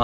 ആ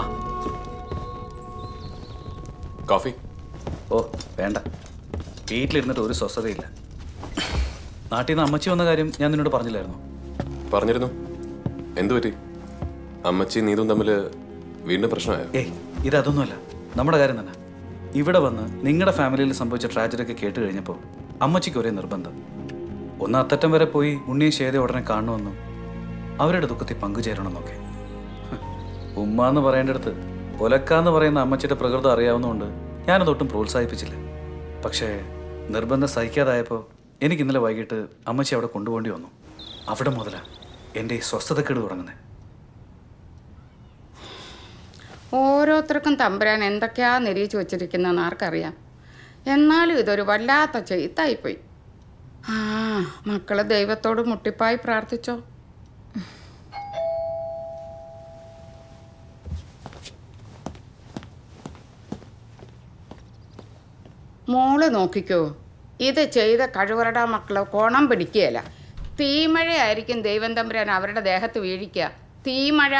കോഫി ഓ വേണ്ട വീട്ടിലിരുന്നിട്ട് ഒരു സ്വസ്ഥതയില്ല നാട്ടിൽ നിന്ന് അമ്മച്ചി വന്ന കാര്യം ഞാൻ നിന്നോട് പറഞ്ഞില്ലായിരുന്നു പറഞ്ഞിരുന്നു എന്തു പറ്റി അമ്മച്ചി നീതും തമ്മിൽ വീണ്ടും പ്രശ്നമായോ ഏയ് ഇതൊന്നുമല്ല നമ്മുടെ കാര്യം തന്നെ ഇവിടെ വന്ന് നിങ്ങളുടെ ഫാമിലിയിൽ സംഭവിച്ച ട്രാജഡി ഒക്കെ കേട്ട് കഴിഞ്ഞപ്പോൾ അമ്മച്ചിക്ക് ഒരേ നിർബന്ധം ഒന്ന് അത്തറ്റം വരെ പോയി ഉണ്ണിയെ ശേത ഉടനെ കാണണമെന്നും അവരുടെ ദുഃഖത്തിൽ പങ്കുചേരണമെന്നൊക്കെ ഹ്, ഉമ്മ എന്ന് പറയേണ്ടടുത്ത് ഒലക്ക എന്ന് പറയുന്ന അമ്മച്ചിയുടെ പ്രകൃതം അറിയാവുന്നതുകൊണ്ട് ഞാനതൊട്ടും പ്രോത്സാഹിപ്പിച്ചില്ല പക്ഷേ നിർബന്ധം സഹിക്കാതായപ്പോൾ എനിക്ക് ഇന്നലെ വൈകിട്ട് അമ്മച്ചി അവിടെ കൊണ്ടുപോകേണ്ടി വന്നു അവിടെ മുതലാണ് എൻ്റെ ഈ സ്വസ്ഥതക്കേട് തുടങ്ങുന്നത് ഓരോരുത്തർക്കും തമ്പുരാൻ എന്തൊക്കെയാ നിരീച്ചു വച്ചിരിക്കുന്നതെന്ന് ആർക്കറിയാം എന്നാലും ഇതൊരു വല്ലാത്ത ചെയ്ത്തായിപ്പോയി ആ മക്കള് ദൈവത്തോട് മുട്ടിപ്പായി പ്രാർത്ഥിച്ചോ മോള് നോക്കിക്കോ ഇത് ചെയ്ത കഴിവറട മക്കള് കോണം പിടിക്കുകയല്ല തീമഴയായിരിക്കും ദൈവം തമ്പുരാൻ അവരുടെ ദേഹത്ത് വീഴിക്കുക തീമഴ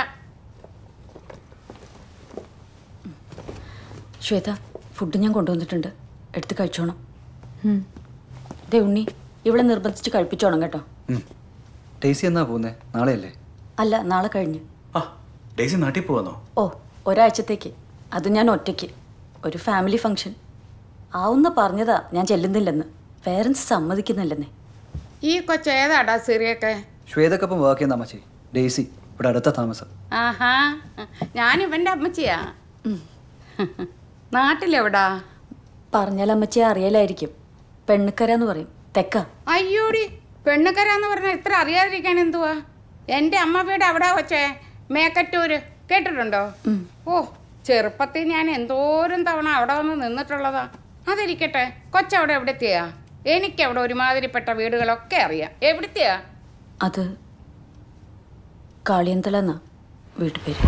ശ്വേത ഫുഡ് ഞാൻ കൊണ്ടുവന്നിട്ടുണ്ട് എടുത്ത് കഴിച്ചോണം ദേ ഉണ്ണി ഇവിടെ നിർബന്ധിച്ച് കഴിപ്പിച്ചോണം കേട്ടോ ഡേസി എന്നാ പോകുന്നേ നാളെയല്ലേ അല്ല നാളെ കഴിഞ്ഞ് ആ ഡേസി നാട്ടിൽ പോവാന്നോ ഓ ഒരാഴ്ചത്തേക്ക് അത് ഞാൻ ഒറ്റയ്ക്ക് ഒരു ഫാമിലി ഫംഗ്ഷൻ ആവുന്ന പറഞ്ഞതാ ഞാൻ ചെല്ലുന്നില്ലെന്ന് പേരൻസ് സമ്മതിക്കുന്നില്ലെന്നേ ഈ കൊച്ചേതാടാ സിറിയൊക്കെ ശ്വേതക്കൊപ്പം വർക്ക് ചെയ്യുന്ന അമ്മച്ചി ഡേസി ഇവിടെ അടുത്ത താമസം ആഹാ ഞാൻ ഇവൻ്റെ അമ്മച്ചിയാ നാട്ടിലെവിടാ പറഞ്ഞാൽ അമ്മച്ചിയെ അറിയലായിരിക്കും പെണ്ണുക്കര എന്ന് പറയും തെക്ക അയ്യോടി പെണ്ണുക്കരാന്ന് പറഞ്ഞാൽ ഇത്ര അറിയാതിരിക്കാൻ എന്തുവാ എൻ്റെ അമ്മ വീട് അവിടെ വച്ചേ മേക്കറ്റൂര് കേട്ടിട്ടുണ്ടോ ഓ ചെറുപ്പത്തിൽ ഞാൻ എന്തോരം തവണ അവിടെ വന്ന് നിന്നിട്ടുള്ളതാ അതിരിക്കട്ടെ കൊച്ചവിടെ എവിടത്തെയാ എനിക്കവിടെ ഒരുമാതിരിപ്പെട്ട വീടുകളൊക്കെ അറിയാം എവിടത്തെയാ അത് കാളിയന്തല എന്നാ വീട്ടുപേര്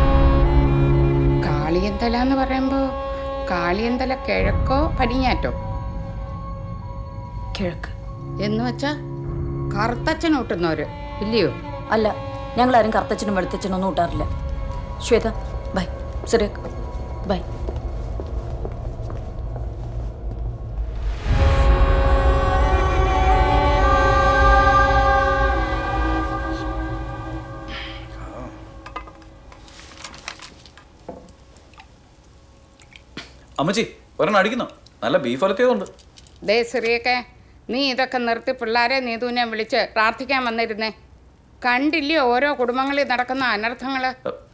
കാളിയന്തല എന്ന് പറയുമ്പോൾ കാളിയന്തല കിഴക്കോ പടിഞ്ഞാറ്റോ കിഴക്ക് എന്ന് വെച്ചാ കറുത്തച്ഛൻ ഊട്ടുന്നവര് ഇല്ലയോ അല്ല ഞങ്ങൾ ആരും കറുത്തച്ഛനും വെളുത്തച്ഛനും ഒന്നും കൂട്ടാറില്ല ശ്വേത ബൈ സിറിയക്ക് ബൈ അമ്മച്ചി ഒരെണ്ണം അടിക്കുന്നോ നല്ല ബീഫ് ഒലത്തിയതുണ്ട് ദേ സിറിയൊക്കെ നീ ഇതൊക്കെ നിർത്തി പിള്ളേരെ നീതുവിനെ വിളിച്ച് പ്രാർത്ഥിക്കാൻ വന്നിരുന്നേ കണ്ടില്ലയോ ഓരോ കുടുംബങ്ങളിൽ നടക്കുന്ന അനർത്ഥങ്ങൾ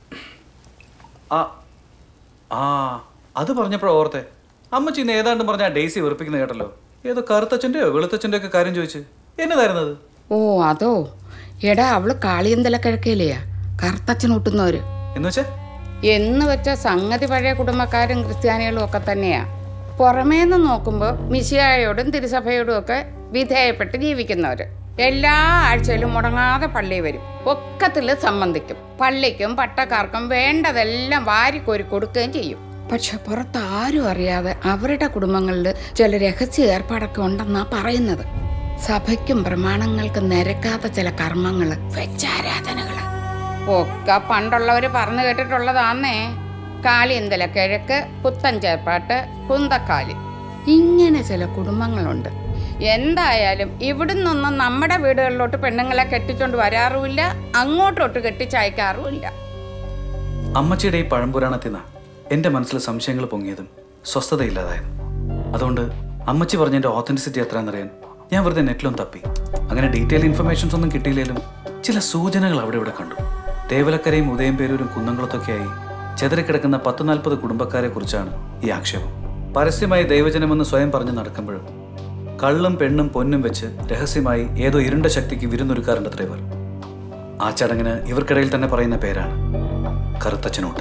ആ ആ അത് പറഞ്ഞപ്പോഴോ ഓർത്തെ അമ്മച്ചി ഇന്ന് ഏതാണ്ടും പറഞ്ഞ ആ ഡേസി വെറുപ്പിക്കുന്ന കേട്ടല്ലോ ഏതോ കറുത്തച്ഛൻ്റെയോ വെളുത്തച്ഛൻ്റെ ഒക്കെ കാര്യം ചോദിച്ച് എന്നതായിരുന്നു അത് ഓ അതോ എടാ അവള് കാളിയന്തല കിഴക്കേലെയാ കറുത്തച്ഛൻ ഊട്ടുന്നവര് എന്ന് വെച്ചാ എന്ന് വെച്ച സംഗതി പഴയ കുടുംബക്കാരും ക്രിസ്ത്യാനികളും ഒക്കെ തന്നെയാ പുറമേന്ന് നോക്കുമ്പോൾ മിശിയായോടും തിരുസഭയോടും ഒക്കെ വിധേയപ്പെട്ട് ജീവിക്കുന്നവര് എല്ലാ ആഴ്ചയിലും മുടങ്ങാതെ പള്ളി വരും ഒക്കത്തിൽ സംബന്ധിക്കും പള്ളിക്കും പട്ടക്കാർക്കും വേണ്ടതെല്ലാം വാരിക്കോരി കൊടുക്കുകയും ചെയ്യും പക്ഷെ പുറത്ത് ആരും അറിയാതെ അവരുടെ കുടുംബങ്ങളിൽ ചില രഹസ്യ ഏർപ്പാടൊക്കെ ഉണ്ടെന്നാ പറയുന്നത് സഭയ്ക്കും പ്രമാണങ്ങൾക്കും നിരക്കാത്ത ചില കർമ്മങ്ങള് വെച്ചാരാധനകള് ഒക്കെ പണ്ടുള്ളവര് പറഞ്ഞു കേട്ടിട്ടുള്ളതാന്നേ കാളിയന്തല കിഴക്ക് പുത്തൻ ചേർപ്പാട്ട് കുന്തക്കാലി ഇങ്ങനെ ചില കുടുംബങ്ങളുണ്ട് എന്തായാലും ഇവിടുന്നൊന്നും നമ്മുടെ വീടുകളിലോട്ട് പെണ്ണുങ്ങളെ കെട്ടിച്ചോണ്ട് വരാറുമില്ല അങ്ങോട്ടോട്ട് കെട്ടിച്ചയക്കാറുമില്ല അമ്മച്ചിയുടെ ഈ പഴംപുരാണത്തിൽ നിന്നാ എൻ്റെ മനസ്സിൽ സംശയങ്ങൾ പൊങ്ങിയതും സ്വസ്ഥതയില്ലാതായതും അതുകൊണ്ട് അമ്മച്ചി പറഞ്ഞതിൻ്റെ ഓത്തൻറ്റിസിറ്റി എത്രയാണെന്നറിയാൻ ഞാൻ വെറുതെ നെറ്റിലൊന്ന് തപ്പി അങ്ങനെ ഡീറ്റെയിൽ ഇൻഫർമേഷൻസ് ഒന്നും കിട്ടിയില്ലെങ്കിലും ചില സൂചനകൾ അവിടെ ഇവിടെ കണ്ടു തേവലക്കരയും ഉദയംപേരൂരും കുന്നംകുളത്തൊക്കെയായി ചെതറിക്കിടക്കുന്ന പത്ത് നാൽപ്പത് കുടുംബക്കാരെ കുറിച്ചാണ് ഈ ആക്ഷേപം പരസ്യമായി ദൈവജനമെന്ന് സ്വയം പറഞ്ഞു നടക്കുമ്പോഴും കള്ളും പെണ്ണും പൊന്നും വെച്ച് രഹസ്യമായി ഏതോ ഇരുണ്ട ശക്തിക്ക് വിരുന്നൊരുക്കാറുണ്ട് ഇവർ ആ ചടങ്ങിന് ഇവർക്കിടയിൽ തന്നെ പറയുന്ന പേരാണ് കറുത്തച്ഛനോട്ട്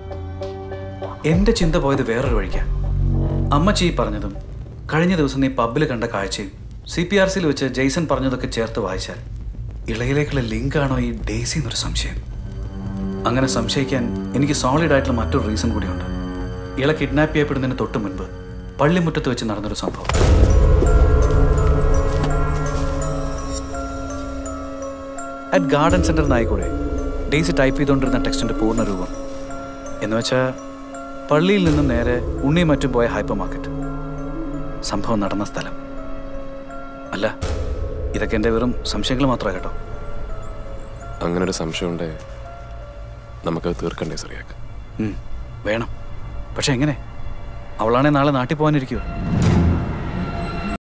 എന്റെ ചിന്ത പോയത് വേറൊരു വഴിക്കാ അമ്മച്ചി പറഞ്ഞതും കഴിഞ്ഞ ദിവസം നീ പബ്ബിൽ കണ്ട കാഴ്ചയും സി പി ആർ സിയിൽ വെച്ച് ജെയ്സൺ പറഞ്ഞതൊക്കെ ചേർത്ത് വായിച്ചാൽ ഇളയിലേക്കുള്ള ലിങ്ക് ആണോ ഈ ഡേസി എന്നൊരു സംശയം അങ്ങനെ സംശയിക്കാൻ എനിക്ക് സോളിഡ് ആയിട്ടുള്ള മറ്റൊരു റീസൺ കൂടിയുണ്ട് ഇള കിഡ്നാപ്പ് ചെയ്യപ്പെടുന്നതിന് തൊട്ട് മുൻപ് പള്ളിമുറ്റത്ത് വെച്ച് നടന്നൊരു സംഭവം അറ്റ് ഗാർഡൻ സെന്റർ നായിക്കൂടെ ഡേസി ടൈപ്പ് ചെയ്തുകൊണ്ടിരുന്ന ടെക്സ്റ്റിന്റെ പൂർണ്ണ രൂപം എന്ന് വെച്ചാൽ പള്ളിയിൽ നിന്നും നേരെ ഉണ്ണിയും മറ്റും പോയ ഹൈപ്പർ മാർക്കറ്റ് സംഭവം നടന്ന സ്ഥലം അല്ല ഇതൊക്കെ എൻ്റെ വെറും സംശയങ്ങൾ മാത്രമാണ് കേട്ടോ അങ്ങനെ ഒരു സംശയം ഉണ്ടേ നമുക്കത് തീർക്കണ്ടേ സിറിയാക്ക് ഉം, വേണം പക്ഷെ എങ്ങനെ അവളാണെ നാളെ നാട്ടിൽ പോകാനിരിക്കുക